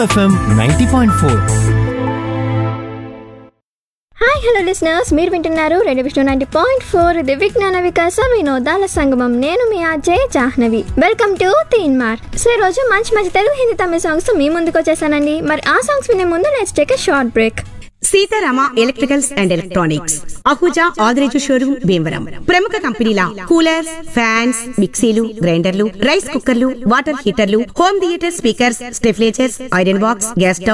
FM ninety point four hi hello listeners మీరు వింటున్నారు radio Vishnu ninety point four ఇది విజ్ఞాన వికాస వినోదాల సంగమం నేను మీ Ajay Jahnavi welcome to Teen Maar so ఈ రోజు మంచి మంచి తెలుగు హిందీ తమిళ సాంగ్స్ మీ ముందుకు వచ్చేసానండి మరి ఆ సాంగ్స్ వినే ముందు let's take a short break Seetharama electricals and electronics Ahuja Adireju showroom Bhimavaram ప్రముఖ కంపెనీల కూలర్స్ ఫ్యాన్స్ మిక్సీలు గ్రైండర్లు రైస్ కుక్కర్లు వాటర్ హీటర్లు home theatre speakers స్టెఫ్లేచర్స్ iron box gas stove